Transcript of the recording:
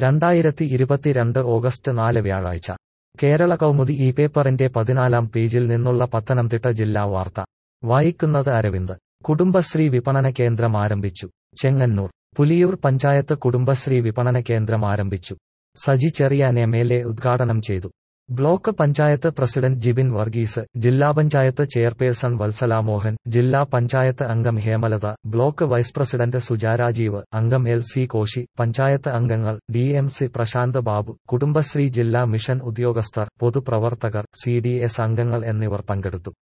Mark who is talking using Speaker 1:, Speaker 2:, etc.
Speaker 1: രണ്ടായിരത്തി ഇരുപത്തിരണ്ട് ഓഗസ്റ്റ് നാല് വ്യാഴാഴ്ച കേരള കൗമുദി ഈ പേപ്പറിന്റെ പതിനാലാം പേജിൽ നിന്നുള്ള പത്തനംതിട്ട ജില്ലാ വാർത്ത വായിക്കുന്നത് അരവിന്ദ് കുടുംബശ്രീ വിപണന കേന്ദ്രം ആരംഭിച്ചു ചെങ്ങന്നൂർ പുലിയൂർ പഞ്ചായത്ത് കുടുംബശ്രീ വിപണന കേന്ദ്രം ആരംഭിച്ചു Saji Cherian M L A ഉദ്ഘാടനം ചെയ്തു ബ്ലോക്ക് പഞ്ചായത്ത് പ്രസിഡന്റ് ജിബിൻ വർഗീസ് ജില്ലാ പഞ്ചായത്ത് ചെയർപേഴ്സൺ വത്സല മോഹൻ ജില്ലാ പഞ്ചായത്ത് അംഗം Hemalatha block vice president Sujarajeev അംഗം എൽ സി കോശി പഞ്ചായത്ത് അംഗങ്ങൾ D M C Prashanth Babu Kudumbashree ജില്ലാ മിഷൻ ഉദ്യോഗസ്ഥർ പൊതുപ്രവർത്തകർ സി ഡി എസ് അംഗങ്ങൾ എന്നിവർ പങ്കെടുത്തു